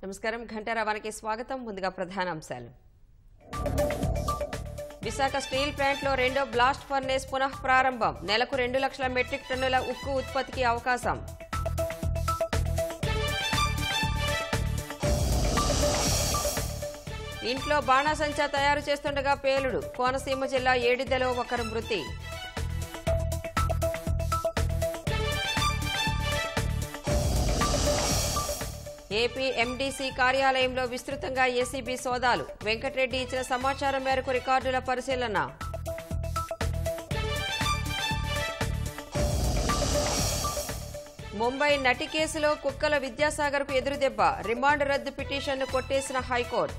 నమస్కారం ఘంటారావానికి స్వాగతం ముందుగా ప్రధాన అంశాలు విశాఖ స్టీల్ ప్లాంట్లో రెండో బ్లాస్ట్ ఫర్నేస్ పునః ప్రారంభం నెలకు రెండు లక్షల మెట్రిక్ టన్నుల ఉక్కు ఉత్పత్తికి అవకాశం ఇంట్లో బాణాసంచా తయారు చేస్తుండగా పేలుడు కోనసీమ జిల్లా ఏడిదలో ఒకరు మృతి ఏపీ ఎండీసీ కార్యాలయంలో విస్తృతంగా ఏసీబీ సోదాలు వెంకటరెడ్డి ఇచ్చిన సమాచారం మేరకు రికార్డుల పరిశీలన ముంబై నటి కేసులో కుక్కల విద్యాసాగర్కు ఎదురుదెబ్బ రిమాండ్ రద్దు పిటిషన్ను కొట్టేసిన హైకోర్టు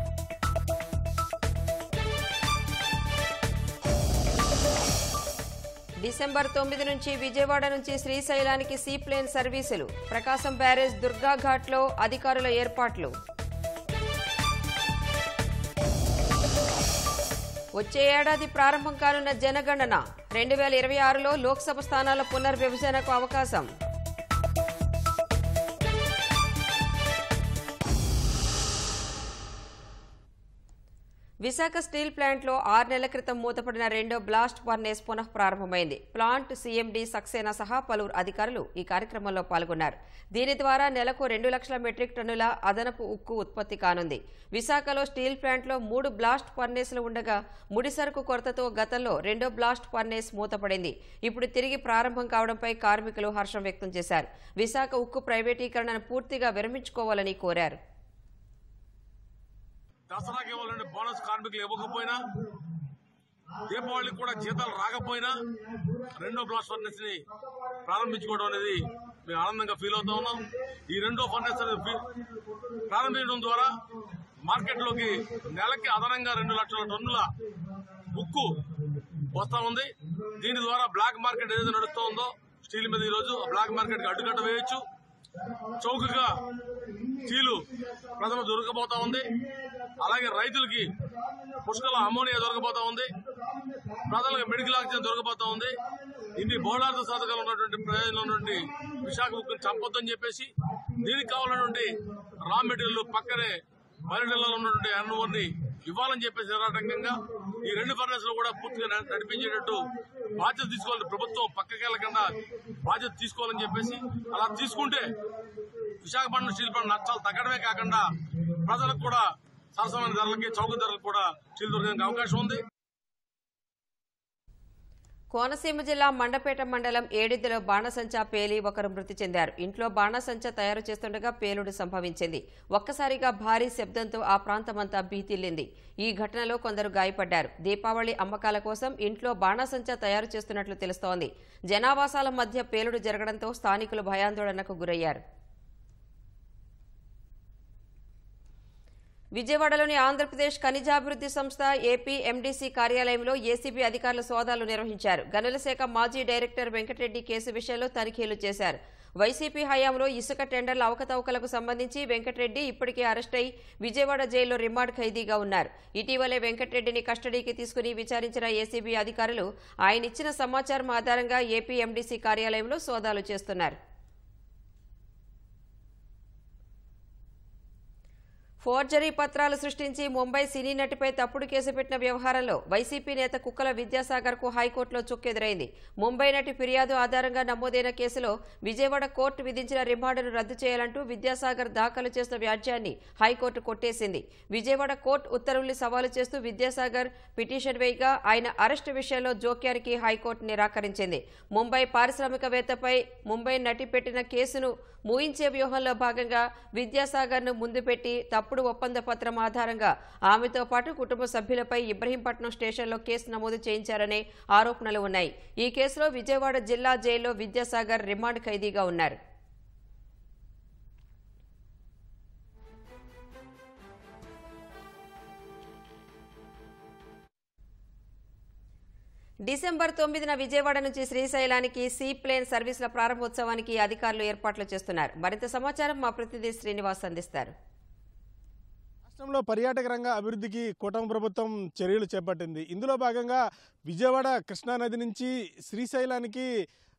డిసెంబర్ తొమ్మిది నుంచి విజయవాడ నుంచి శ్రీశైలానికి సీప్లేన్ సర్వీసులు ప్రకాశం బ్యారేజ్ దుర్గాఘాట్లో అధికారుల ఏర్పాట్లు వచ్చే ఏడాది ప్రారంభం కానున్న జనగణన రెండు వేల ఇరవై ఆరులో లోక్సభ స్థానాల పునర్విభజనకు అవకాశం విశాఖ స్టీల్ ప్లాంట్లో ఆరు నెలల క్రితం మూతపడిన రెండో బ్లాస్ట్ ఫర్నేస్ పునః ప్రారంభమైంది ప్లాంట్ సీఎండీ సక్సేనా సహా పలువురు అధికారులు ఈ కార్యక్రమంలో పాల్గొన్నారు దీని ద్వారా నెలకు రెండు లక్షల మెట్రిక్ టన్నుల అదనపు ఉక్కు ఉత్పత్తి కానుంది విశాఖలో స్టీల్ ప్లాంట్లో మూడు బ్లాస్ట్ ఫర్నేస్లు ఉండగా ముడి సరుకు కొరతతో గతంలో రెండో బ్లాస్ట్ ఫర్నేస్ మూతపడింది ఇప్పుడు తిరిగి ప్రారంభం కావడంపై కార్మికులు హర్షం వ్యక్తం చేశారు విశాఖ ఉక్కు ప్రైవేటీకరణను పూర్తిగా విరమించుకోవాలని కోరారు దసరాకి ఇవ్వాలంటే బోనస్ కార్మికులు ఇవ్వకపోయినా దీపావళికి కూడా జీతాలు రాకపోయినా రెండో బ్లాస్ట్ ఫర్నెస్ ని ప్రారంభించుకోవడం అనేది మేము ఆనందంగా ఫీల్ అవుతా ఉన్నాం ఈ రెండో ఫర్నెస్ అనేది ఫీ- ప్రారంభించడం ద్వారా మార్కెట్లోకి నెలకి అదనంగా రెండు లక్షల టన్నుల ఉక్కు వస్తా ఉంది దీని ద్వారా బ్లాక్ మార్కెట్ ఏదైతే నడుస్తూ ఉందో స్టీల్ మీద ఈరోజు ఆ బ్లాక్ మార్కెట్ అడ్డుకట్ట వేయొచ్చు చౌకగా స్టీలు ప్రజలు దొరకబోతా ఉంది అలాగే రైతులకి పుష్కల అమోనియా దొరకబోతా ఉంది ప్రజలకు మెడికల్ ఆక్సిజన్ దొరకబోతా ఉంది ఇన్ని బోర్డార్థ సాధకాలు ఉన్నటువంటి ప్రయోజనం ఉన్నటువంటి విశాఖ ఉక్కుని చంపొద్దని చెప్పేసి దీనికి కావాలన్నటువంటి రా మెటీరియల్ పక్కనే బయటలో ఉన్నటువంటి అన్నవర్ని ఇవ్వాలని చెప్పేసి నిరాటంకంగా ఈ రెండు ఫర్నెస్ లో కూడా పూర్తిగా న- నడిపించేటట్టు బాధ్యత తీసుకోవాలి ప్రభుత్వం పక్కకి వెళ్ళకుండా బాధ్యత తీసుకోవాలని చెప్పేసి అలా తీసుకుంటే విశాఖపట్నం స్టీల్ ప్లాంట్ నష్టాలు తగ్గడమే కాకుండా ప్రజలకు కూడా సరసమైన ధరలకి చౌక ధరలకు కూడా స్టీల్ దొరకడానికి అవకాశం ఉంది కోనసీమ జిల్లా మండపేట మండలం ఏడిద్దలో బాణసంచా పేలి ఒకరు మృతి చెందారు ఇంట్లో బాణసంచా తయారు చేస్తుండగా పేలుడు సంభవించింది ఒక్కసారిగా భారీ శబ్దంతో ఆ ప్రాంతమంతా భీతిల్లింది ఈ ఘటనలో కొందరు గాయపడ్డారు దీపావళి అమ్మకాల కోసం ఇంట్లో బాణసంచా తయారు చేస్తున్నట్లు తెలుస్తోంది జనావాసాల మధ్య పేలుడు జరగడంతో స్థానికులు భయాందోళనకు గురయ్యారు విజయవాడలోని ఆంధ్రప్రదేశ్ ఖనిజాభివృద్ధి సంస్థ ఏపీ ఎండీసీ కార్యాలయంలో ఏసీబీ అధికారులు సోదాలు నిర్వహించారు గనుల శాఖ మాజీ డైరెక్టర్ వెంకటరెడ్డి కేసు విషయంలో తనిఖీలు చేశారు వైసీపీ హయాంలో ఇసుక టెండర్ల అవకతవకలకు సంబంధించి వెంకటరెడ్డి ఇప్పటికే అరెస్ట్ అయి విజయవాడ జైల్లో రిమాండ్ ఖైదీగా ఉన్నారు ఇటీవలే వెంకటరెడ్డిని కస్టడీకి తీసుకుని విచారించిన ఏసీబీ అధికారులు ఆయన ఇచ్చిన సమాచారం ఆధారంగా ఏపీ ఎండీసీ కార్యాలయంలో సోదాలు చేస్తున్నారు ఫోర్జరీ పత్రాలు సృష్టించి ముంబై సినీ నటిపై తప్పుడు కేసు పెట్టిన వ్యవహారంలో వైసీపీ నేత కుక్కల విద్యాసాగర్ కు హైకోర్టులో చుక్కెదురైంది ముంబై నటి ఫిర్యాదు ఆధారంగా నమోదైన కేసులో విజయవాడ కోర్టు విధించిన రిమాండ్ను రద్దు చేయాలంటూ విద్యాసాగర్ దాఖలు చేసిన వ్యాజ్యాన్ని హైకోర్టు కొట్టేసింది విజయవాడ కోర్టు ఉత్తర్వుల్ని సవాలు చేస్తూ విద్యాసాగర్ పిటిషన్ వేయగా ఆయన అరెస్టు విషయంలో జోక్యానికి హైకోర్టు నిరాకరించింది ముంబై పారిశ్రామికవేత్తపై ముంబై నటి పెట్టిన కేసును మూయించే వ్యూహంలో భాగంగా విద్యాసాగర్ను ముందు పెట్టి తప్పుడు ఒప్పంద పత్రం ఆధారంగా ఆమెతో పాటు కుటుంబ సభ్యులపై ఇబ్రహీంపట్నం స్టేషన్లో కేసు నమోదు చేయించారనే ఆరోపణలు ఉన్నాయి ఈ కేసులో విజయవాడ జిల్లా జైల్లో విద్యాసాగర్ రిమాండ్ ఖైదీగా ఉన్నారు డిసెంబర్ తొమ్మిదిన విజయవాడ నుంచి శ్రీశైలానికి సీ ప్లేన్ సర్వీసుల ప్రారంభోత్సవానికి అధికారులు ఏర్పాట్లు చేస్తున్నారు మరింత సమాచారం మా ప్రతినిధి శ్రీనివాస్ అందిస్తారు రాష్ట్రంలో పర్యాటక రంగ అభివృద్ధికి కూటమి ప్రభుత్వం చర్యలు చేపట్టింది ఇందులో భాగంగా విజయవాడ కృష్ణానది నుంచి శ్రీశైలానికి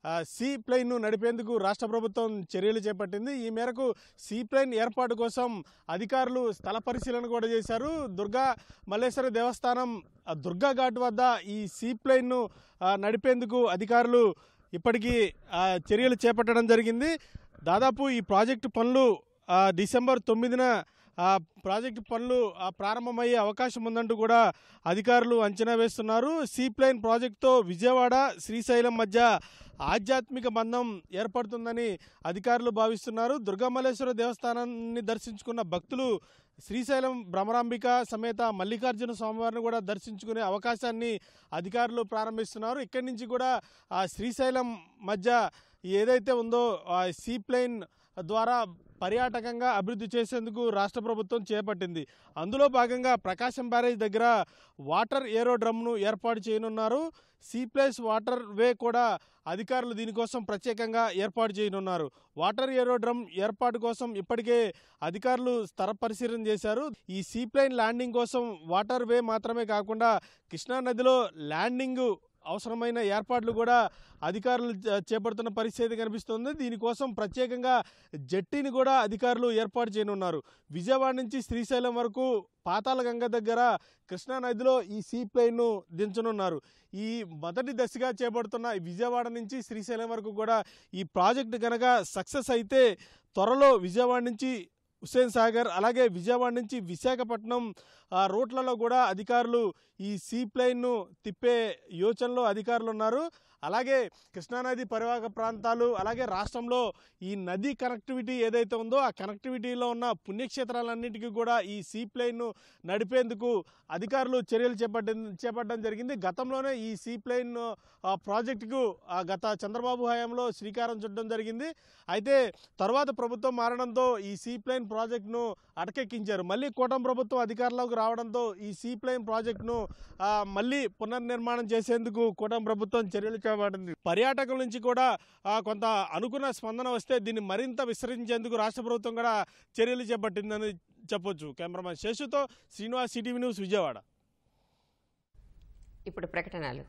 ఆ, సీ ప్లైన్ను నడిపేందుకు రాష్ట్ర ప్రభుత్వం చర్యలు చేపట్టింది ఈ మేరకు సీ ప్లైన్ ఏర్పాటు కోసం అధికారులు స్థల పరిశీలన కూడా చేశారు దుర్గా మల్లేశ్వర దేవస్థానం ఆ, దుర్గా ఘాట్ వద్ద ఈ సీ ప్లైన్ను ఆ, నడిపేందుకు అధికారులు ఇప్పటికీ ఆ, చర్యలు చేపట్టడం జరిగింది దాదాపు ఈ ప్రాజెక్టు పనులు ఆ, డిసెంబర్ తొమ్మిదిన ఆ ప్రాజెక్టు పనులు ఆ, ప్రారంభమయ్యే అవకాశం ఉందంటూ కూడా అధికారులు అంచనా వేస్తున్నారు సీ ప్లైన్ ప్రాజెక్టుతో విజయవాడ శ్రీశైలం మధ్య ఆధ్యాత్మిక బంధం ఏర్పడుతుందని అధికారులు భావిస్తున్నారు దుర్గామల్లేశ్వర దేవస్థానాన్ని దర్శించుకున్న భక్తులు శ్రీశైలం భ్రమరాంబిక సమేత మల్లికార్జున స్వామివారిని కూడా దర్శించుకునే అవకాశాన్ని అధికారులు ప్రారంభిస్తున్నారు ఇక్కడి నుంచి కూడా ఆ శ్రీశైలం మధ్య ఏదైతే ఉందో ఆ సీ ప్లైన్ ద్వారా పర్యాటకంగా అభివృద్ధి చేసేందుకు రాష్ట్ర ప్రభుత్వం చేపట్టింది అందులో భాగంగా ప్రకాశం బ్యారేజ్ దగ్గర వాటర్ ఏరోడ్రమ్ను ఏర్పాటు చేయనున్నారు సీ ప్లేస్ వాటర్ వే కూడా అధికారులు దీనికోసం ప్రత్యేకంగా ఏర్పాటు చేయనున్నారు వాటర్ ఏరోడ్రమ్ ఏర్పాటు కోసం ఇప్పటికే అధికారులు స్థల పరిశీలన చేశారు ఈ సీ ప్లైన్ ల్యాండింగ్ కోసం వాటర్ వే మాత్రమే కాకుండా కృష్ణా నదిలో ల్యాండింగ్ అవసరమైన ఏర్పాట్లు కూడా అధికారులు చే- చేపడుతున్న పరిస్థితి కనిపిస్తుంది దీనికోసం ప్రత్యేకంగా జట్టీని కూడా అధికారులు ఏర్పాటు చేయనున్నారు విజయవాడ నుంచి శ్రీశైలం వరకు పాతాళగంగ దగ్గర కృష్ణా నదిలో ఈ సీ ప్లైన్ను దించనున్నారు ఈ మొదటి దశగా చేపడుతున్న ఈ విజయవాడ నుంచి శ్రీశైలం వరకు కూడా ఈ ప్రాజెక్టు కనుక సక్సెస్ అయితే త్వరలో విజయవాడ నుంచి హుస్సేన్ సాగర్ అలాగే విజయవాడ నుంచి విశాఖపట్నం ఆ రూట్లలో కూడా అధికారులు ఈ సీ ప్లైన్ను తిప్పే యోచనలో అధికారులు ఉన్నారు అలాగే కృష్ణానది పరివాహక ప్రాంతాలు అలాగే రాష్ట్రంలో ఈ నది కనెక్టివిటీ ఏదైతే ఉందో ఆ కనెక్టివిటీలో ఉన్న పుణ్యక్షేత్రాలన్నిటికీ కూడా ఈ సీ ప్లైన్ను నడిపేందుకు అధికారులు చర్యలు చేపట్ట చేపట్టడం జరిగింది గతంలోనే ఈ సీ ప్లైన్ ఆ, ప్రాజెక్టుకు ఆ, గత చంద్రబాబు హయాంలో శ్రీకారం చుట్టడం జరిగింది అయితే తర్వాత ప్రభుత్వం మారడంతో ఈ సీ ప్లైన్ ప్రాజెక్టును అటకెక్కించారు మళ్ళీ కూటమి ప్రభుత్వం అధికారంలోకి రావడంతో ఈ సీ ప్లైన్ ప్రాజెక్టును ఆ, మళ్ళీ పునర్నిర్మాణం చేసేందుకు కూటమి ప్రభుత్వం చర్యలు చేపట్టింది పర్యాటకుల నుంచి కూడా ఆ, కొంత అనుకున్న స్పందన వస్తే దీన్ని మరింత విస్తరించేందుకు రాష్ట్ర ప్రభుత్వం కూడా చర్యలు చేపట్టిందని చెప్పొచ్చు కెమెరామెన్ శేషుతో శ్రీనివాస్ సిటీవీ న్యూస్ విజయవాడ ఇప్పుడు ప్రకటనలు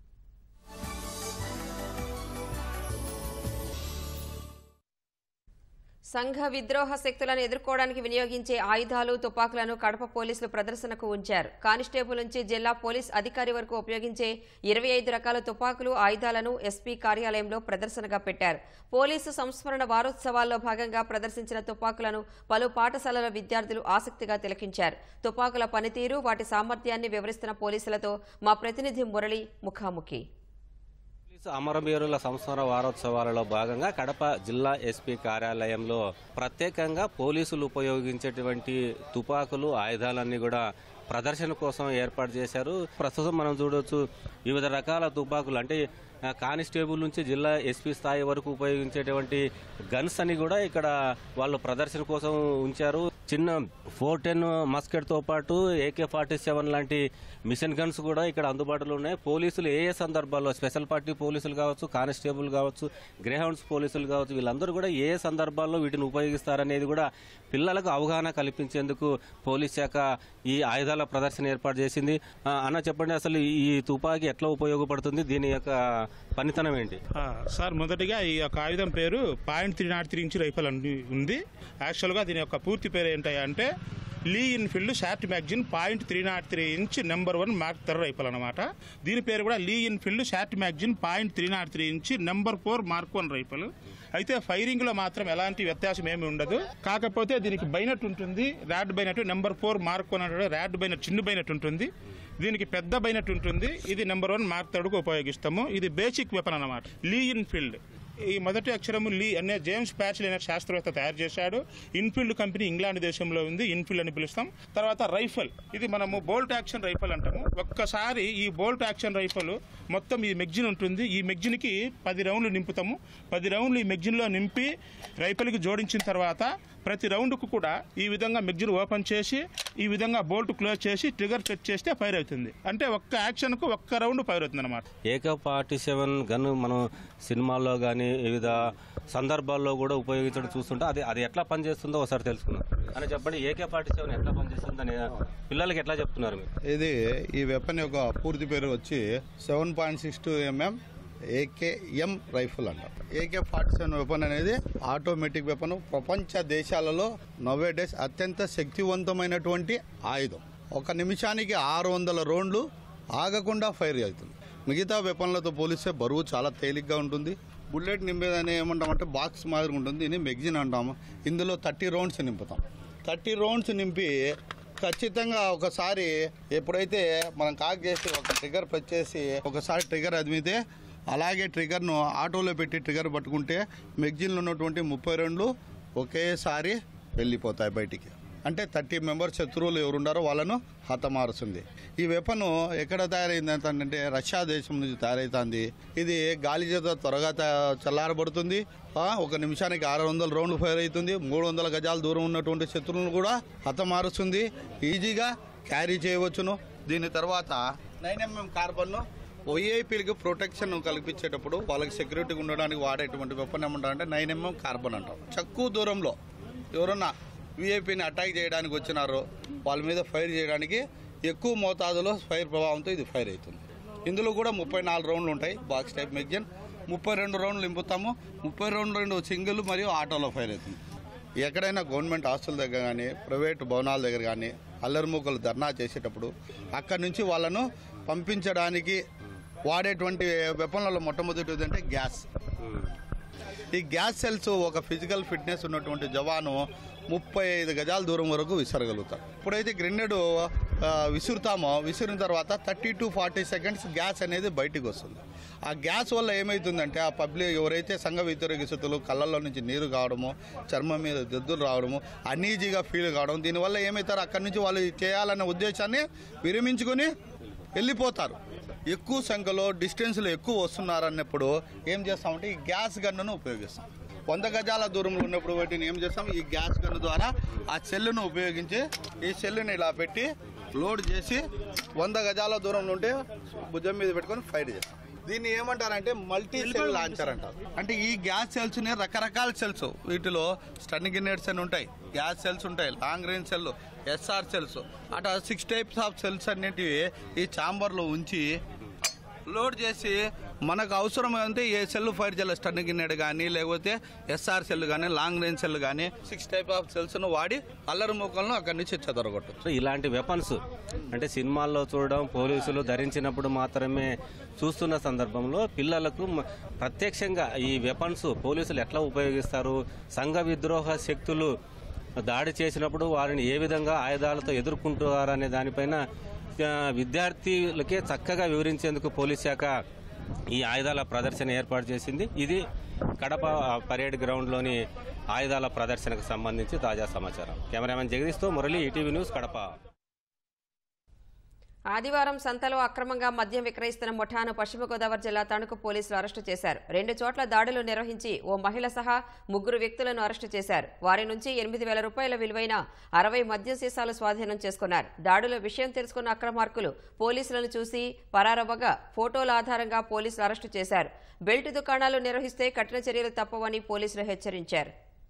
సంఘ విద్రోహ శక్తులను ఎదుర్కోవడానికి వినియోగించే ఆయుధాలు తుపాకులను కడప పోలీసులు ప్రదర్శనకు ఉంచారు కానిస్టేబుల్ నుంచి జిల్లా పోలీస్ అధికారి వరకు ఉపయోగించే ఇరవై ఐదు రకాల తుపాకులు ఆయుధాలను ఎస్పీ కార్యాలయంలో ప్రదర్శనగా పెట్టారు పోలీసు సంస్మరణ వారోత్సవాల్లో భాగంగా ప్రదర్శించిన తుపాకులను పలు పాఠశాలల విద్యార్థులు ఆసక్తిగా తిలకించారు తుపాకుల పనితీరు వాటి సామర్థ్యాన్ని వివరిస్తున్న పోలీసులతో మా ప్రతినిధి మురళి ముఖాముఖి పోలీసు అమరవీరుల సంస్మరణ వారోత్సవాలలో భాగంగా కడప జిల్లా ఎస్పీ కార్యాలయంలో ప్రత్యేకంగా పోలీసులు ఉపయోగించేటువంటి తుపాకులు ఆయుధాలన్నీ కూడా ప్రదర్శన కోసం ఏర్పాటు చేశారు ప్రస్తుతం మనం చూడవచ్చు వివిధ రకాల తుపాకులు అంటే ఆ, కానిస్టేబుల్ నుంచి జిల్లా ఎస్పీ స్థాయి వరకు ఉపయోగించేటువంటి గన్స్ అని కూడా ఇక్కడ వాళ్ళు ప్రదర్శన కోసం ఉంచారు చిన్న ఫోర్ టెన్ మస్కెట్ తో పాటు ఏకే ఫార్టీ సెవెన్ లాంటి మిషన్ గన్స్ కూడా ఇక్కడ అందుబాటులో ఉన్నాయి పోలీసులు ఏ ఏ సందర్భాల్లో స్పెషల్ పార్టీ పోలీసులు కావచ్చు కానిస్టేబుల్ కావచ్చు గ్రేహౌండ్స్ పోలీసులు కావచ్చు వీళ్ళందరూ కూడా ఏ ఏ సందర్భాల్లో వీటిని ఉపయోగిస్తారనేది కూడా పిల్లలకు అవగాహన కల్పించేందుకు పోలీస్ శాఖ ఈ ఆయుధాల ప్రదర్శన ఏర్పాటు చేసింది ఆ, అన్న చెప్పండి అసలు ఈ తుపాకీ ఎట్లా ఉపయోగపడుతుంది దీని యొక్క పనితనం ఏంటి ఆ, సార్ మొదటిగా ఈ యొక్క ఆయుధం పేరు point three not three inch rifle అని ఉంది యాక్చువల్గా దీని యొక్క పూర్తి పేరు ఏంటంటే Lee Enfield short magazine point three not three inch number one mark three rifle అనమాట దీని పేరు కూడా Lee Enfield short magazine point three not three inch number four mark one rifle అయితే ఫైరింగ్ లో మాత్రం ఎలాంటి వ్యత్యాసం ఏమి ఉండదు కాకపోతే దీనికి బైనట్ ఉంటుంది rod bayonet number four mark one అంటే ర్యాడ్ బైనట్ చిన్న బైనట్ ఉంటుంది దీనికి పెద్ద బైనట్ ఉంటుంది ఇది నెంబర్ వన్ మార్క్ థర్డ్కు ఉపయోగిస్తాము ఇది బేసిక్ వెపన్ అన్నమాట లీ ఇన్ఫీల్డ్ ఈ మొదటి అక్షరము లీ అనే జేమ్స్ ప్యాచ్లీ అనే శాస్త్రవేత్త తయారు చేశాడు ఇన్ఫీల్డ్ కంపెనీ ఇంగ్లాండ్ దేశంలో ఉంది ఇన్ఫీల్డ్ అని పిలుస్తాం తర్వాత రైఫల్ ఇది మనము బోల్ట్ యాక్షన్ రైఫల్ అంటాము ఒక్కసారి ఈ బోల్ట్ యాక్షన్ రైఫల్ మొత్తం ఈ మెగ్జిన్ ఉంటుంది ఈ మెగ్జిన్కి పది రౌండ్లు నింపుతాము పది రౌండ్లు ఈ మెగ్జిన్లో నింపి రైఫల్కి జోడించిన తర్వాత ప్రతి రౌండ్కు కూడా ఈ విధంగా మెగ్జిన్ ఓపెన్ చేసి ఈ విధంగా బోల్ట్ క్లోజ్ చేసి ట్రిగర్ సెట్ చేస్తే ఫైర్ అవుతుంది అంటే ఒక్క యాక్షన్కు ఒక్క రౌండ్ ఫైర్ అవుతుంది అనమాట ఏక ఫార్టీ సెవెన్ గన్ మనం సినిమాల్లో కానీ వివిధ సందర్భాల్లో కూడా ఉపయోగించడం చూస్తుంటే అది అది ఎట్లా పనిచేస్తుందో ఒకసారి తెలుసుకుందాం అని చెప్పండి ఏకే ఫార్టీ సెవెన్ ఎట్లా పనిచేస్తుందని పిల్లలకి ఎట్లా చెప్తున్నారు మీరు ఇది ఈ వెపన్ యొక్క పూర్తి పేరు వచ్చి seven point six two mm AKM rifle అంటారు ఏకే ఫార్టీ సెవెన్ వెపన్ అనేది ఆటోమేటిక్ వెపన్ ప్రపంచ దేశాలలో నవ్వే డేస్ అత్యంత శక్తివంతమైనటువంటి ఆయుధం ఒక నిమిషానికి ఆరు వందల రౌండ్లు ఆగకుండా ఫైర్ అవుతుంది మిగతా వెపన్లతో పోలిస్తే బరువు చాలా తేలిగ్గా ఉంటుంది బుల్లెట్ నింపేదని ఏమంటామంటే బాక్స్ మాదిరి ఉంటుంది దీన్ని మెగ్జిన్ అంటాము ఇందులో థర్టీ రౌండ్స్ నింపుతాం థర్టీ రౌండ్స్ నింపి ఖచ్చితంగా ఒకసారి ఎప్పుడైతే మనం కాక్ చేసి ఒక ట్రిగర్ ప్రెస్ చేసి ఒకసారి ట్రిగర్ అదిమితే అలాగే ట్రిగర్ను ఆటోలో పెట్టి ట్రిగర్ పట్టుకుంటే మెగ్జిన్లో ఉన్నటువంటి ముప్పై రెండు ఒకేసారి వెళ్ళిపోతాయి బయటికి అంటే థర్టీ మెంబర్స్ శత్రువులు ఎవరున్నారో వాళ్ళను హతమారుస్తుంది ఈ వెపన్ ఎక్కడ తయారైంది అంటే రష్యా దేశం నుంచి తయారైతుంది ఇది గాలి చేత త్వరగా త- చల్లారబడుతుంది ఆ, ఒక నిమిషానికి ఆరు వందల రౌండ్లు ఫైర్ అవుతుంది మూడు వందల గజాల దూరం ఉన్నటువంటి శత్రువులను కూడా హతమారుస్తుంది ఈజీగా క్యారీ చేయవచ్చును దీని తర్వాత నైన్ ఎంఎం కార్బన్ను ఓఏపీలకి ప్రొటెక్షన్ కల్పించేటప్పుడు వాళ్ళకి సెక్యూరిటీ ఉండడానికి వాడేటువంటి వెపన్ ఏమంటారంటే నైన్ ఎంఎం కార్బన్ అంటాం తక్కువ దూరంలో ఎవరన్నా విఐపిని అటాక్ చేయడానికి వచ్చినారో వాళ్ళ మీద ఫైర్ చేయడానికి ఎక్కువ మోతాదులో ఫైర్ ప్రభావంతో ఇది ఫైర్ అవుతుంది ఇందులో కూడా ముప్పై నాలుగు రౌండ్లు ఉంటాయి బాక్స్ టైప్ మెగ్జిన్ ముప్పై రెండు రౌండ్లు నింపుతాము ముప్పై రెండు రెండు సింగిల్ మరియు ఆటోలో ఫైర్ అవుతుంది ఎక్కడైనా గవర్నమెంట్ హాస్టల్ దగ్గర కానీ ప్రైవేట్ భవనాల దగ్గర కానీ అల్లరిమూకలు ధర్నా చేసేటప్పుడు అక్కడి నుంచి వాళ్ళను పంపించడానికి వాడేటువంటి వెపన్లలో మొట్టమొదటిది అంటే గ్యాస్ ఈ గ్యాస్ సెల్స్ ఒక ఫిజికల్ ఫిట్నెస్ ఉన్నటువంటి జవాను ముప్పై ఐదు గజాల దూరం వరకు విసరగలుగుతాడు ఇప్పుడైతే గ్రెనేడ్ విసురుతామో విసిరిన తర్వాత thirty to forty seconds gas అనేది బయటికి వస్తుంది ఆ గ్యాస్ వల్ల ఏమవుతుందంటే ఆ పబ్లిక్ ఎవరైతే సంఘ వ్యతిరేకతలు కళ్ళల్లో నుంచి నీరు కావడము చర్మం మీద దద్దులు రావడము అనీజీగా ఫీల్ కావడం దీనివల్ల ఏమవుతారు అక్కడి నుంచి వాళ్ళు చేయాలనే ఉద్దేశాన్ని విరమించుకొని వెళ్ళిపోతారు ఎక్కువ సంఖ్యలో డిస్టెన్స్లో ఎక్కువ వస్తున్నారు అన్నప్పుడు ఏం చేస్తామంటే ఈ గ్యాస్ గన్నును ఉపయోగిస్తాం వంద గజాల దూరంలో ఉన్నప్పుడు వాటిని ఏం చేస్తాం ఈ గ్యాస్ గన్ను ద్వారా ఆ సెల్లును ఉపయోగించి ఈ సెల్లుని ఇలా పెట్టి లోడ్ చేసి వంద గజాల దూరంలో ఉంటే భుజం మీద పెట్టుకొని ఫైర్ చేస్తాం దీన్ని ఏమంటారంటే మల్టీ సెల్ లాంచర్ అంటారు అంటే ఈ గ్యాస్ సెల్స్ ని రకరకాల సెల్స్ వీటిలో స్టన్ గిన్నెట్స్ అని ఉంటాయి గ్యాస్ సెల్స్ ఉంటాయి long range shell SR shells అట్లా సిక్స్ టైప్స్ ఆఫ్ సెల్స్ అన్నిటివి ఈ ఛాంబర్లో ఉంచి లోడ్ చేసి మనకు అవసరం అంటే ఏ సెల్ ఫైర్ చేయాలి స్టన్ గిన్నెడ్ కానీ లేకపోతే ఎస్ఆర్ సెల్ కానీ లాంగ్ రేంజ్ సెల్ కానీ సిక్స్ టైప్ ఆఫ్ సెల్స్ను వాడి అల్లరి మూకలను అక్కడి నుంచి చెదరగొట్టచ్చు సో ఇలాంటి వెపన్స్ అంటే సినిమాల్లో చూడడం పోలీసులు ధరించినప్పుడు మాత్రమే చూస్తున్న సందర్భంలో పిల్లలకు మ- ప్రత్యక్షంగా ఈ వెపన్స్ పోలీసులు ఎట్లా ఉపయోగిస్తారు సంఘ విద్రోహ శక్తులు దాడి చేసినప్పుడు వారిని ఏ విధంగా ఆయుధాలతో ఎదుర్కొంటారనే దానిపైన ఆ, విద్యార్థులకే చక్కగా వివరించేందుకు పోలీస్ శాఖ ఈ ఆయుధాల ప్రదర్శన ఏర్పాటు చేసింది ఇది కడప ఆ, పరేడ్ గ్రౌండ్లోని ఆయుధాల ప్రదర్శనకు సంబంధించి తాజా సమాచారం కెమెరామెన్ జగదీష్తో మురళి ఈటీవీ న్యూస్ కడప ఆదివారం సంతలో అక్రమంగా మద్యం విక్రయిస్తున్న ముఠాను పశ్చిమ గోదావరి జిల్లా తణుకు పోలీసులు అరెస్టు చేశారు రెండు చోట్ల దాడులు నిర్వహించి ఓ మహిళ సహా ముగ్గురు వ్యక్తులను అరెస్టు చేశారు వారి నుంచి ఎనిమిది వేల రూపాయల విలువైన అరవై మద్యం సీసాలు స్వాధీనం చేసుకున్నారు దాడుల విషయం తెలుసుకున్న అక్రమార్కులు పోలీసులను చూసి పరారవ్వగా ఫోటోల ఆధారంగా పోలీసులు అరెస్టు చేశారు బెల్ట్ దుకాణాలు నిర్వహిస్తే కఠిన చర్యలు తప్పవని పోలీసులు హెచ్చరించారు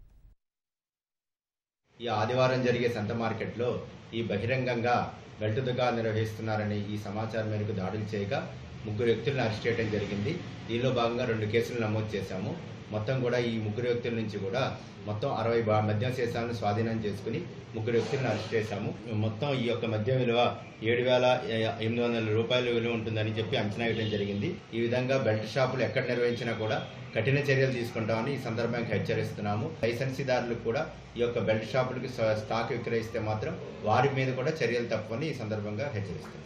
ఈ ఆదివారం జరిగే సంత మార్కెట్లో ఈ బహిరంగంగా బెల్ట్ దుకాణాలు నిర్వహిస్తున్నారని ఈ సమాచారం మేరకు దాడులు చేయగా ముగ్గురు వ్యక్తులను అరెస్ట్ చేయడం జరిగింది దీనిలో భాగంగా రెండు కేసులు నమోదు చేశాము మొత్తం కూడా ఈ ముగ్గురు వ్యక్తుల నుంచి కూడా మొత్తం అరవై బా మద్యం సీసాలను స్వాధీనం చేసుకుని ముగ్గురు వ్యక్తులను అరెస్ట్ చేశాము మొత్తం ఈ యొక్క మద్యం విలువ ఏడు వేల ఎనిమిది వందల రూపాయల విలువ ఉంటుందని చెప్పి అంచనా వేయడం జరిగింది ఈ విధంగా బెల్ట్ షాపులు ఎక్కడ నిర్వహించినా కూడా కఠిన చర్యలు తీసుకుంటామని ఈ సందర్భంగా హెచ్చరిస్తున్నాము లైసెన్సీదారులకు కూడా ఈ యొక్క బెల్ట్ షాపులకి స్టా- స్టాక్ విక్రయిస్తే మాత్రం వారి మీద కూడా చర్యలు తప్పని ఈ సందర్భంగా హెచ్చరిస్తున్నాం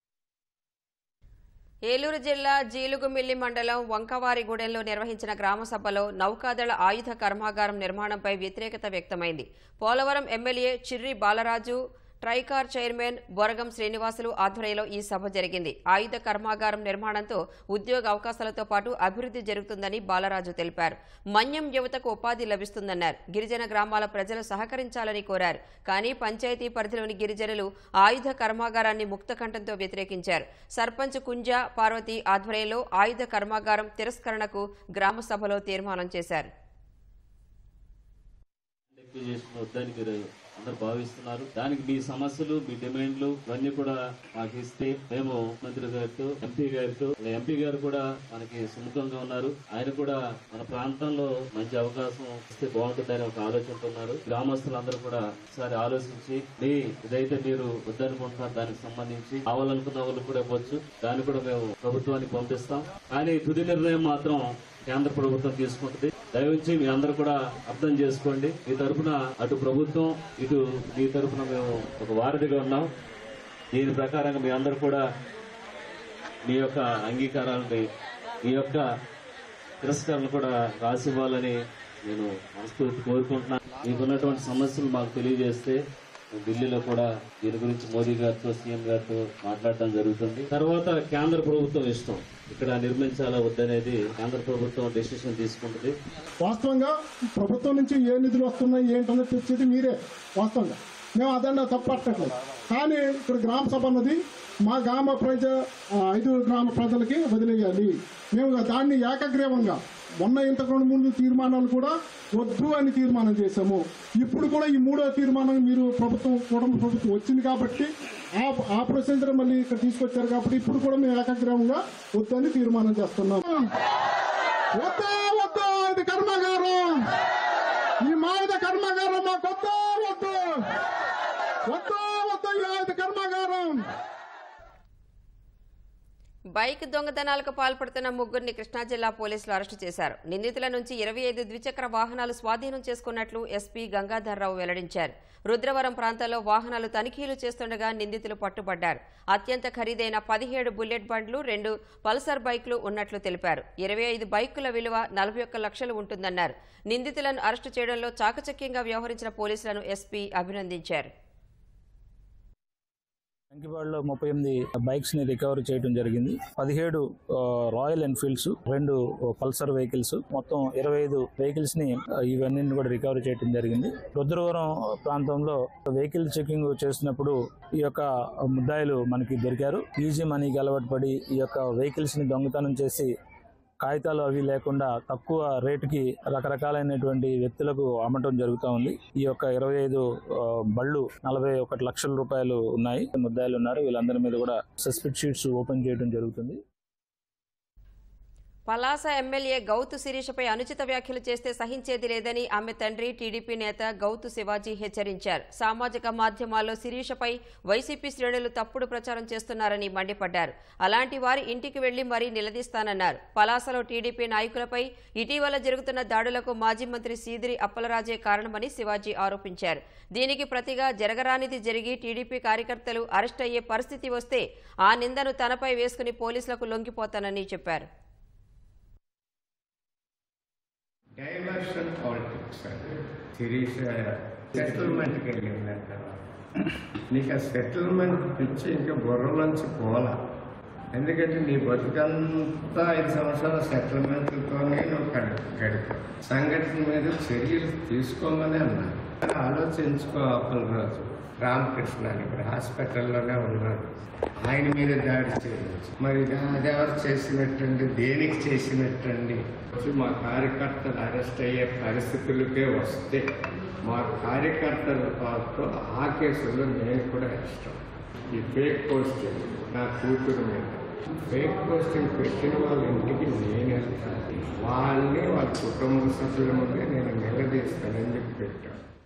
ఏలూరు జిల్లా జీలుగుమిల్లి మండలం వంకవారిగూడెంలో నిర్వహించిన గ్రామ సభలో నౌకాదళ ఆయుధ కర్మాగారం నిర్మాణంపై వ్యతిరేకత వ్యక్తమైంది పోలవరం ఎమ్మెల్యే చిర్రి బాలరాజు ట్రైకార్ చైర్మన్ బొరగం శ్రీనివాసులు ఆధ్వర్యంలో ఈ సభ జరిగింది ఆయుధ కర్మాగారం నిర్మాణంతో ఉద్యోగ అవకాశాలతో పాటు అభివృద్ధి జరుగుతుందని బాలరాజు తెలిపారు మన్యం యువతకు ఉపాధి లభిస్తుందన్నారు గిరిజన గ్రామాల ప్రజలు సహకరించాలని కోరారు కానీ పంచాయతీ పరిధిలోని గిరిజనులు ఆయుధ కర్మాగారాన్ని ముక్తకంఠంతో వ్యతిరేకించారు సర్పంచ్ కుంజ పార్వతి ఆధ్వర్యంలో ఆయుధ కర్మాగారం తిరస్కరణకు గ్రామ సభలో తీర్మానం చేశారు ఎక్కువ చేసిన వద్దని మీరు అందరు భావిస్తున్నారు దానికి మీ సమస్యలు మీ డిమాండ్లు ఇవన్నీ కూడా మాకు ఇస్తే మేము మంత్రి గారితో ఎంపీ గారితో ఎంపీ గారు కూడా మనకి సుముఖంగా ఉన్నారు ఆయన కూడా మన ప్రాంతంలో మంచి అవకాశం ఇస్తే బాగుంటుందని ఒక ఆలోచనతో ఉన్నారు గ్రామస్తులందరూ కూడా ఒకసారి ఆలోచించి మీ ఇదైతే మీరు వద్దనుకుంటున్నారు దానికి సంబంధించి కావాలనుకున్న వాళ్ళు కూడా ఇవ్వచ్చు దాన్ని కూడా మేము ప్రభుత్వానికి పంపిస్తాం కానీ తుది నిర్ణయం మాత్రం కేంద్ర ప్రభుత్వం తీసుకుంటుంది దయవుంచి మీ అందరూ కూడా అర్థం చేసుకోండి మీ తరపున అటు ప్రభుత్వం ఇటు మీ తరపున మేము ఒక వారధిగా ఉన్నాం దీని ప్రకారంగా మీ అందరూ కూడా మీ యొక్క అంగీకారాలని మీ యొక్క తిరస్కరణ కూడా రాసివ్వాలని నేను మనస్ఫూర్తి కోరుకుంటున్నాను మీకున్నటువంటి సమస్యలు మాకు తెలియజేస్తే మేము ఢిల్లీలో కూడా దీని గురించి మోదీ గారితో సీఎం గారితో మాట్లాడడం జరుగుతుంది తర్వాత కేంద్ర ప్రభుత్వం ఇష్టం ఇక్కడ నిర్మించాలా వద్దనేది కేంద్ర ప్రభుత్వం డెసిషన్ తీసుకుంటుంది వాస్తవంగా ప్రభుత్వం నుంచి ఏ నిధులు వస్తున్నాయి ఏంటన్నది తెచ్చేది మీరే వాస్తవంగా మేము అదండా తప్పట్టట్లేదు కానీ ఇక్కడ గ్రామ సభ అన్నది మా గ్రామ ప్రజ ఆ, ఐదు గ్రామ ప్రజలకి వదిలేయాలి మేము దాన్ని ఏకగ్రీవంగా మొన్న ఇంతకు ముందు తీర్మానాలు కూడా వద్దు అని తీర్మానం చేశాము ఇప్పుడు కూడా ఈ మూడో తీర్మానం మీరు ప్రభుత్వం కుటుంబ ప్రభుత్వం వచ్చింది కాబట్టి ఆ ఆ ప్రొసీజర్ మళ్ళీ ఇక్కడ తీసుకొచ్చారు కాబట్టి ఇప్పుడు కూడా మేము ఏకగ్రీవంగా వద్దు అని తీర్మానం చేస్తున్నాం వద్దు వద్దు ఇది కర్మాగారం ఈ మాయుధ కర్మాగారం మాకు వద్దు వద్దు వద్దు వద్దు ఈ ఆయుధ కర్మాగారం బైక్ దొంగతనాలకు పాల్పడుతున్న ముగ్గురిని కృష్ణా జిల్లా పోలీసులు అరెస్టు చేశారు నిందితుల నుంచి ఇరవై ఐదు ద్విచక్ర వాహనాలు స్వాధీనం చేసుకున్నట్లు ఎస్పీ గంగాధర్రావు వెల్లడించారు రుద్రవరం ప్రాంతంలో వాహనాలు తనిఖీలు చేస్తుండగా నిందితులు పట్టుబడ్డారు అత్యంత ఖరీదైన పదిహేడు బుల్లెట్ బండ్లు రెండు పల్సర్ బైక్లు ఉన్నట్లు తెలిపారు ఇరవై ఐదు బైకుల విలువ నలభై ఒక్క లక్షలు ఉంటుందన్నారు నిందితులను అరెస్టు చేయడంలో చాకచక్యంగా వ్యవహరించిన పోలీసులను ఎస్పీ అభినందించారు కంకిపాడులో ముప్పై ఎనిమిది బైక్స్ ని రికవర్ చేయడం జరిగింది పదిహేడు ఆ, రాయల్ ఎన్ఫీల్డ్స్ రెండు పల్సర్ వెహికల్స్ మొత్తం ఇరవై ఐదు వెహికల్స్ ని ఆ, ఇవన్నీ కూడా రికవర్ చేయడం జరిగింది రుద్రవరం ప్రాంతంలో వెహికల్ చెకింగ్ చేస్తున్నప్పుడు ఈ యొక్క ముద్దాయిలు మనకి దొరికారు ఈజీ మనీకి అలవాటు పడి ఈ యొక్క వెహికల్స్ ని దొంగతనం చేసి కాగితాలు అవి లేకుండా తక్కువ రేటుకి రకరకాలైనటువంటి వ్యక్తులకు అమ్మటం జరుగుతూ ఉంది ఈ యొక్క ఇరవై ఐదు ఆ, బళ్ళు నలభై ఒకటి లక్షల రూపాయలు ఉన్నాయి ముద్దాయిలు ఉన్నారు వీళ్ళందరి మీద కూడా సస్పెక్ట్ షీట్స్ ఓపెన్ చేయడం జరుగుతుంది పలాస ఎమ్మెల్యే గౌతు శిరీషపై అనుచిత వ్యాఖ్యలు చేస్తే సహించేది లేదని ఆమె తండ్రి టీడీపీ నేత గౌతు శివాజీ హెచ్చరించారు సామాజిక మాధ్యమాల్లో శిరీషపై వైసీపీ శ్రేణులు తప్పుడు ప్రచారం చేస్తున్నారని మండిపడ్డారు అలాంటి వారి ఇంటికి వెళ్లి మరీ నిలదీస్తానన్నారు పలాసలో టీడీపీ నాయకులపై ఇటీవల జరుగుతున్న దాడులకు మాజీ మంత్రి సీదిరి అప్పలరాజే కారణమని శివాజీ ఆరోపించారు దీనికి ప్రతిగా జరగరానిది జరిగి టీడీపీ కార్యకర్తలు అరెస్ట్ అయ్యే పరిస్థితి వస్తే ఆ నిందను తనపై వేసుకుని పోలీసులకు లొంగిపోతానని చెప్పారు డైవర్షన్ పాలిటిక్స్ సిరీస్ సెటిల్మెంట్కి వెళ్ళిందంట నీకు ఆ సెటిల్మెంట్ పిచ్చి ఇంకా బుర్రలోంచి పోలా ఎందుకంటే నీ బతుకంతా ఐదు సంవత్సరాల సెటిల్మెంట్లతోనే నువ్వు గడి- గడిపావు సంఘటన మీద చర్యలు తీసుకోమని అన్నా ఆలోచించుకో అప్పలరాజు రామకృష్ణ అని ఇక్కడ హాస్పిటల్లోనే ఉన్నాడు ఆయన మీద దాడి చేయవచ్చు మరి ఇది అది ఎవరు చేసినట్టండి దేనికి చేసినట్టండి వచ్చి మా కార్యకర్తలు అరెస్ట్ అయ్యే పరిస్థితులకే వస్తే మా కార్యకర్తల పాటు ఆ కేసులో నేను కూడా ఇష్టం ఈ ఫేక్ పోస్టింగ్ నా కూతురు మీద ఫేక్ పోస్టింగ్ పెట్టిన వాళ్ళ ఇంటికి నేను వెళ్తాను వాళ్ళని వాళ్ళ కుటుంబ సభ్యుల ముందే నేను నిలదీస్తానని చెప్పి పెట్టాను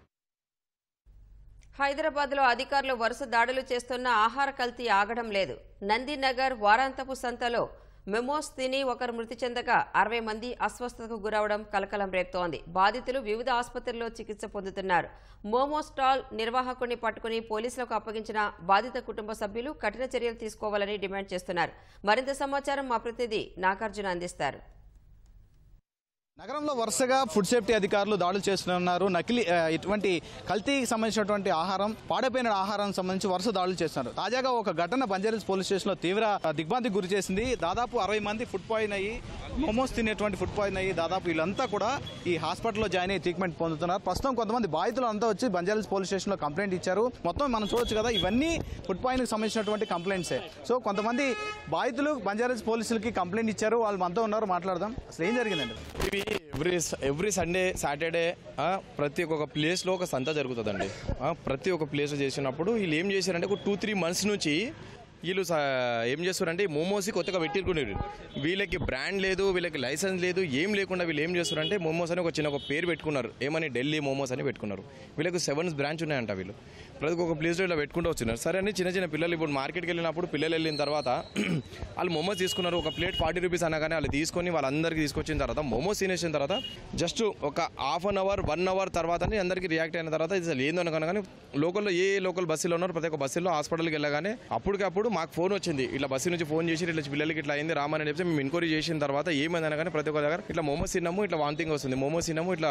హైదరాబాద్లో అధికారులు వరుస దాడులు చేస్తున్న ఆహార కల్తీ ఆగడం లేదు నందినగర్ వారాంతపు సంతలో మెమోస్ తిని ఒకరు మృతి చెందగా అరవై మంది అస్వస్థతకు గురవడం కలకలం రేపుతోంది బాధితులు వివిధ ఆసుపత్రుల్లో చికిత్స పొందుతున్నారు మోమో స్టాల్ నిర్వాహకుడిని పట్టుకుని పోలీసులకు అప్పగించిన బాధిత కుటుంబ సభ్యులు కఠిన చర్యలు తీసుకోవాలని డిమాండ్ చేస్తున్నారు మరింత సమాచారం మా ప్రతినిధి నాగార్జున అందిస్తారు నగరంలో వరుసగా ఫుడ్ సేఫ్టీ అధికారులు దాడులు చేస్తున్నారు నకిలీ ఆ, ఇటువంటి కల్తీకి సంబంధించినటువంటి ఆహారం పాడైపోయిన ఆహారం సంబంధించి వరుస దాడులు చేస్తున్నారు తాజాగా ఒక ఘటన బంజారీస్ పోలీస్ స్టేషన్లో తీవ్ర ఆ, దిగ్భ్రాంతికి గురి చేసింది దాదాపు అరవై మంది ఫుడ్ పాయిన్ అయ్యి మోమోస్ తినేటువంటి ఫుడ్ పాయిన్ అయ్యి దాదాపు వీళ్ళంతా కూడా ఈ హాస్పిటల్లో జాయిన్ అయ్యి ట్రీట్మెంట్ పొందుతున్నారు ప్రస్తుతం కొంతమంది బాధితులు అంతా వచ్చి బంజారీస్ పోలీస్ స్టేషన్లో కంప్లైంట్ ఇచ్చారు మొత్తం మనం చూడొచ్చు కదా ఇవన్నీ ఫుడ్ పాయిన్కి సంబంధించినటువంటి కంప్లైంట్సే సో కొంతమంది బాధితులు బంజారీస్ పోలీసులకి కంప్లైంట్ ఇచ్చారు వాళ్ళు మనతో ఉన్నారు మాట్లాడదాం అసలు ఏం జరిగిందండి ఇవి ఎవ్రీ ఎవ్రీ సండే సాటర్డే ప్రతి ఒక్క ప్లేస్లో ఒక సంత జరుగుతుందండి ఆ, ప్రతి ఒక్క ప్లేస్లో చేసినప్పుడు వీళ్ళు ఏం చేశారంటే ఒక టూ త్రీ మంత్స్ నుంచి వీళ్ళు స- ఏం చేస్తారంటే మోమోస్ కొత్తగా పెట్టిరుకునేది వీళ్ళకి బ్రాండ్ లేదు వీళ్ళకి లైసెన్స్ లేదు ఏం లేకుండా వీళ్ళు ఏం చేస్తారంటే మోమోస్ అని ఒక చిన్న ఒక పేరు పెట్టుకున్నారు ఏమని ఢిల్లీ మోమోస్ అని పెట్టుకున్నారు వీళ్ళకి సెవెన్ బ్రాంచ్ ఉన్నాయంట వీళ్ళు ప్రతి ఒక్క ప్లేస్లో ఇలా పెట్టుకుంటూ వచ్చినారు సరే అని చిన్న చిన్న పిల్లలు ఇప్పుడు మార్కెట్కి వెళ్ళినప్పుడు పిల్లలు వెళ్ళిన తర్వాత వాళ్ళు మోమోస్ తీసుకున్నారు ఒక ప్లేట్ ఫార్టీ రూపీస్ అనగానే వాళ్ళు తీసుకొని వాళ్ళందరికీ తీసుకొచ్చిన తర్వాత మోమోస్ తినేసిన తర్వాత జస్ట్ ఒక half an hour one hour తర్వాతనే అందరికీ రియాక్ట్ అయిన తర్వాత ఇది అసలు ఏందో అనుకున్నా కానీ లోకల్లో ఏ లోకల్ బస్సులో ఉన్నారు ప్రతి ఒక్క బస్సులో హాస్పిటల్కి వెళ్ళగానే అప్పటికప్పుడు మాకు ఫోన్ వచ్చింది ఇట్లా బస్సు నుంచి ఫోన్ చేసి ఇట్లా పిల్లలకి ఇట్లా అయింది రామని చెప్తే మేము ఎంక్వైరీ చేసిన తర్వాత ఏమైంది అనగానే ప్రతి ఒక్క దగ్గర ఇట్లా మోమోస్ తిన్నాము ఇట్లా వాంతింగ్ వస్తుంది మోమోస్ తిన్నాము ఇట్లా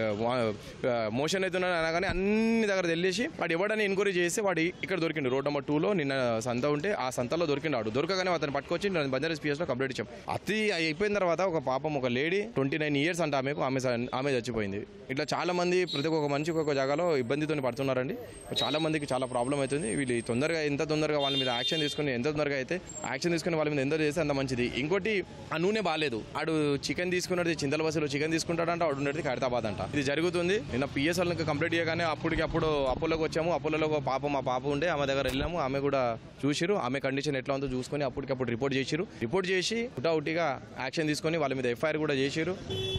మోషన్ అవుతున్నాను అనగానే అన్ని దగ్గర తెలిసి వాడు ఎవడని ఎంక్వైరీ చేసి వాడు ఇక్కడ దొరికిండు రోడ్ నెంబర్ టూలో నిన్న సంత ఉంటే ఆ సంతలో దొరికినాడు దొరకగానే అతను పట్టుకొచ్చి నేను బంజారా పిఎస్లో కంప్లీట్ ఇచ్చాం అతి అయిపోయిన తర్వాత ఒక పాపం ఒక లేడీ ట్వంటీ నైన్ ఇయర్స్ అంటే ఆమెకు ఆమె స- ఆమె చచ్చిపోయింది ఇట్లా చాలా మంది ప్రతి ఒక్క మనిషి ఒక్కొక్క జాగాలో ఇబ్బందితో పడుతున్నారండి చాలా మందికి చాలా ప్రాబ్లం అవుతుంది వీళ్ళు తొందరగా ఎంత తొందరగా వాళ్ళ మీద యాక్షన్ తీసుకుని ఎంత తొందరగా అయితే యాక్షన్ తీసుకుని వాళ్ళ మీద ఎంత చేస్తే అంత మంచిది ఇంకోటి ఆ నూనె బాగాలేదు ఆడు చికెన్ తీసుకున్నది చింతల బస్సులో చికెన్ తీసుకుంటాడంట ఆడు ఉండేది ఖైరతాబాద్ అంట ఇది జరుగుతుంది నిన్న పిఎస్ వాళ్ళకి కంప్లీట్ చేయగానే అప్పటికి అప్పుడు అప్పులోకి వచ్చాము అప్పులలో ఒక పాప మా పాప ఉండే ఆమె దగ్గర వెళ్ళాము ఆమె కూడా చూసిరు ఆమె కండిషన్ ఎట్లా ఉందో చూసుకొని అప్పటికప్పుడు రిపోర్ట్ చేసిరు రిపోర్ట్ చేసి ఉటావుటిగా యాక్షన్ తీసుకొని వాళ్ళ మీద ఎఫ్ఐఆర్ కూడా చేసిరు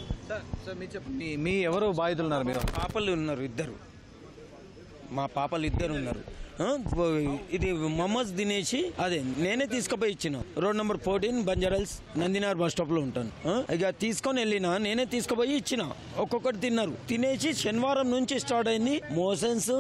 మీ మీ ఎవరు బాధితులు ఉన్నారు మీరు పాపలు ఉన్నారు ఇద్దరు మా పాపలు ఇద్దరు ఉన్నారు ఆ, ఇది మమ్మస్ తినేసి అదే నేనే తీసుకుపోయి ఇచ్చిన road number fourteen Banjara Hills Nandinagar bus stop లో ఉంటాను ఆ, ఇక తీసుకొని వెళ్ళిన నేనే తీసుకుపోయి ఇచ్చిన ఒక్కొక్కటి తిన్నారు తినేసి శనివారం నుంచి స్టార్ట్ అయింది మోషన్స్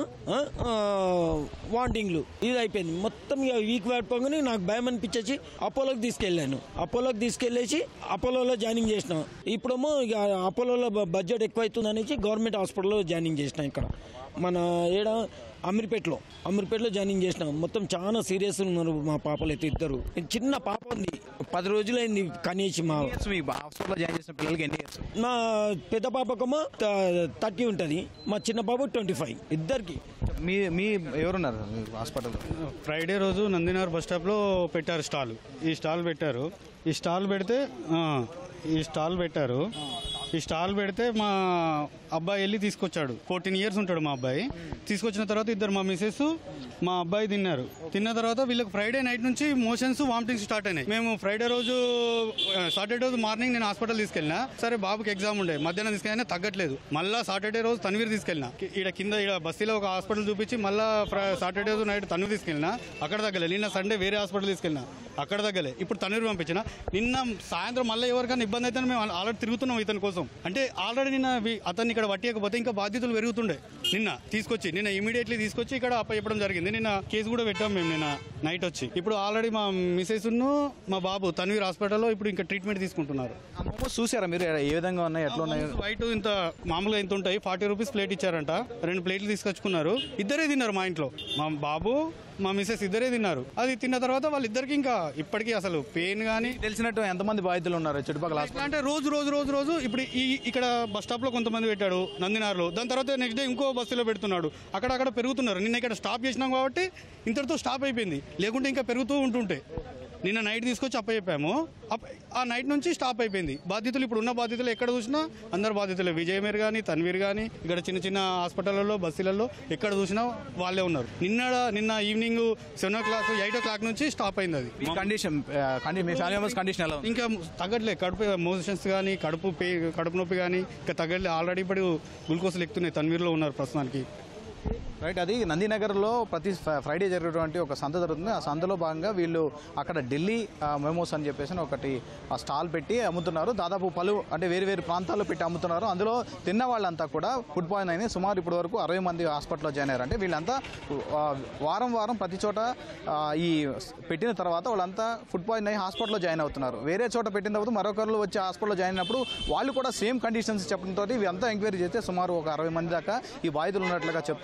వాంటింగ్లు ఇది అయిపోయింది మొత్తం ఇక వీక్ పడిపోగానే నాకు భయం అనిపించేసి అపోలోకి తీసుకెళ్ళాను అపోలోకి తీసుకెళ్ళేసి అపోలోలో జాయినింగ్ చేసిన ఇప్పుడేమో ఇక అపోలోలో బ- బడ్జెట్ ఎక్కువ అవుతుంది అనేసి గవర్నమెంట్ హాస్పిటల్లో జాయినింగ్ చేసిన ఇక్కడ మన ఏడ అమీర్పేటలో అమీర్పేటలో జాయినింగ్ చేసిన మొత్తం చాలా సీరియస్ ఉన్నారు మా పాపలు అయితే ఇద్దరు చిన్న పాప ఉంది పది రోజులైంది కనీసి మా మీ హాస్పిటల్లో జాయిన్ చేసిన పిల్లలకి ఎన్ని ఇయర్స్ మా పెద్ద పాపకేమో థర్టీ ఉంటుంది మా చిన్న పాప ట్వంటీ ఫైవ్ ఇద్దరికి మీ మీ ఎవరున్నారు మీ హాస్పిటల్లో ఫ్రైడే రోజు నందినార్ బస్ స్టాప్లో పెట్టారు స్టాల్ ఈ స్టాల్ పెట్టారు ఈ స్టాల్ పెడితే ఆ, ఈ స్టాల్ పెట్టారు ఈ స్టాల్ పెడితే మా అబ్బాయి వెళ్ళి తీసుకొచ్చాడు ఫోర్టీన్ ఇయర్స్ ఉంటాడు మా అబ్బాయి తీసుకొచ్చిన తర్వాత ఇద్దరు మా మిసెస్ మా అబ్బాయి తిన్నారు తిన్న తర్వాత వీళ్ళకి ఫ్రైడే నైట్ నుంచి మోషన్స్ వామిటింగ్స్ స్టార్ట్ అయినాయి మేము ఫ్రైడే రోజు సాటర్డే రోజు మార్నింగ్ నేను హాస్పిటల్ తీసుకెళ్ళినా సరే బాబుకి ఎగ్జామ్ ఉండే మధ్యాహ్నం తీసుకెళ్ళినా తగ్గట్లేదు మళ్ళా సాటర్డే రోజు తన్వీర్ తీసుకెళ్ళినా ఇక్కడ కింద ఇక్కడ బస్తీలో ఒక హాస్పిటల్ చూపించి మళ్ళా ఫ్ర- సాటర్డే రోజు నైట్ తన్వీర్ తీసుకెళ్ళినా అక్కడ తగ్గలే నిన్న సండే వేరే హాస్పిటల్ తీసుకెళ్ళినా అక్కడ తగ్గలే ఇప్పుడు తన్వీర్ పంపించిన నిన్న సాయంత్రం మళ్ళీ ఎవరికైనా ఇబ్బంది అయితే మేము ఆల్రెడీ తిరుగుతున్నాం ఇతని కోసం అంటే ఆల్రెడీ నిన్న వి- అతన్ని ఇక్కడ పట్టియకపోతే ఇంకా బాధ్యతలు పెరుగుతుండే నిన్న తీసుకొచ్చి నిన్న ఇమీడియట్లీ తీసుకొచ్చి ఇక్కడ అప్ప చెప్పడం జరిగింది నిన్న కేసు కూడా పెట్టాం మేము నిన్న నైట్ వచ్చి ఇప్పుడు ఆల్రెడీ మా మిసెస్ మా బాబు తన్వీర్ హాస్పిటల్లో ఇప్పుడు ఇంకా ట్రీట్మెంట్ తీసుకుంటున్నారు మోమోస్ చూసారా మీరు ఏ విధంగా ఉన్నాయి ఎట్లా ఉన్నాయి వైట్ ఇంత మామూలుగా ఇంత ఉంటాయి ఫార్టీ రూపీస్ ప్లేట్ ఇచ్చారంట రెండు ప్లేట్లు తీసుకొచ్చుకున్నారు ఇద్దరే తిన్నారు మా ఇంట్లో మా బాబు మా మిసెస్ ఇద్దరే తిన్నారు అది తిన్న తర్వాత వాళ్ళిద్దరికి ఇంకా ఇప్పటికీ అసలు పెయిన్ కానీ తెలిసినట్టు ఎంతమంది బాధితులు ఉన్నారు చుట్టుపక్కల ఎట్లా అంటే రోజు రోజు రోజు రోజు ఇప్పుడు ఈ ఇక్కడ బస్ స్టాప్ లో కొంతమంది పెట్టాడు నందినార్లో దాని తర్వాత నెక్స్ట్ డే ఇంకో బస్సులో పెడుతున్నాడు అక్కడ అక్కడ పెరుగుతున్నారు నిన్న ఇక్కడ స్టాప్ చేసినాం కాబట్టి ఇంతటితో స్టాప్ అయిపోయింది లేకుంటే ఇంకా పెరుగుతూ ఉంటుంటే నిన్న నైట్ తీసుకొచ్చి అప్పచెప్పాము అప్ప- ఆ నైట్ నుంచి స్టాప్ అయిపోయింది బాధ్యతలు ఇప్పుడు ఉన్న బాధ్యతలు ఎక్కడ చూసినా అందరు బాధ్యతలే విజయమీర్ కానీ తన్వీర్ కానీ ఇక్కడ చిన్న చిన్న హాస్పిటల్లో బస్సులలో ఎక్కడ చూసినా వాళ్ళే ఉన్నారు నిన్న నిన్న evening seven o'clock eight o'clock నుంచి స్టాప్ అయింది అది కండిషన్ మీ ఫ్యామిలీ మెంబర్స్ కండిషన్ ఎలా ఉంది ఇంకా తగ్గట్లే కడుపు మోషన్స్ కానీ కడుపు పే కడుపు నొప్పి కానీ ఇంకా తగ్గట్లే ఆల్రెడీ ఇప్పుడు గ్లూకోజ్లు ఎక్కుతున్నాయి తన్వీర్లో ఉన్నారు ప్రస్తుతానికి రైట్ అది నందినగర్లో ప్రతి ఫ- ఫ్రైడే జరిగేటువంటి ఒక సంత జరుగుతుంది ఆ సంతలో భాగంగా వీళ్ళు అక్కడ ఢిల్లీ ఆ, మెమోస్ అని చెప్పేసి ఒకటి ఆ స్టాల్ పెట్టి అమ్ముతున్నారు దాదాపు పలు అంటే వేరు వేరు ప్రాంతాల్లో పెట్టి అమ్ముతున్నారు అందులో తిన్న వాళ్ళంతా కూడా ఫుడ్ పాయిజన్ అయింది సుమారు ఇప్పటి వరకు అరవై మంది హాస్పిటల్లో జాయిన్ అయ్యారు అంటే వీళ్ళంతా ఆ, వారం వారం ప్రతి చోట ఆ, ఈ పెట్టిన తర్వాత వాళ్ళంతా ఫుడ్ పాయిజన్ అయ్యి హాస్పిటల్లో జాయిన్ అవుతున్నారు వేరే చోట పెట్టిన తర్వాత మరొకరు వచ్చి హాస్పిటల్లో జాయిన్ అయినప్పుడు వాళ్ళు కూడా సేమ్ కండిషన్స్ చెప్పడంతో ఇవంతా ఎంక్వైరీ చేస్తే సుమారు ఒక అరవై మంది దాకా ఈ బాధితులు ఉన్నట్లుగా చెప్తున్నారు ప్రస్తుతం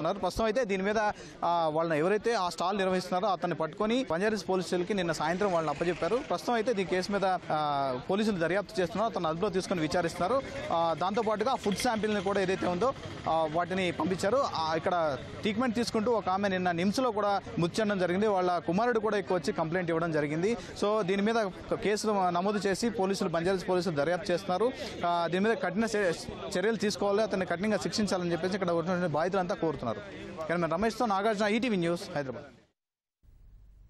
అయితే దీని మీద ఆ, వాళ్ళని ఎవరైతే ఆ స్టాల్ నిర్వహిస్తున్నారో అతన్ని పట్టుకొని పంజారీస్ పోలీస్ స్టేషన్కి నిన్న సాయంత్రం వాళ్ళని అప్పచెప్పారు ప్రస్తుతం అయితే ఈ కేసు మీద ఆ, పోలీసులు దర్యాప్తు చేస్తున్నారు అతను అదుపులో తీసుకొని విచారిస్తున్నారు ఆ, దాంతోపాటుగా ఫుడ్ శాంపిల్ని కూడా ఏదైతే ఉందో ఆ, వాటిని పంపించారు ఆ, ఇక్కడ ట్రీట్మెంట్ తీసుకుంటూ ఒక ఆమె నిన్న నిమ్స్లో కూడా మృతి చెందడం జరిగింది వాళ్ళ కుమారుడు కూడా ఎక్కువ వచ్చి కంప్లైంట్ ఇవ్వడం జరిగింది సో దీని మీద ఒక కేసులు నమోదు చేసి పోలీసులు బంజారాస్ పోలీసులు దర్యాప్తు చేస్తున్నారు ఆ, దీని మీద కఠిన చర్య- చర్యలు తీసుకోవాలి అతన్ని కఠినంగా శిక్షించాలని చెప్పేసి ఇక్కడ ఉన్నటువంటి బాధితులంతా కోరుతున్నారు కానీ రమేష్తో నాగార్జున ఈటీవీ న్యూస్ హైదరాబాద్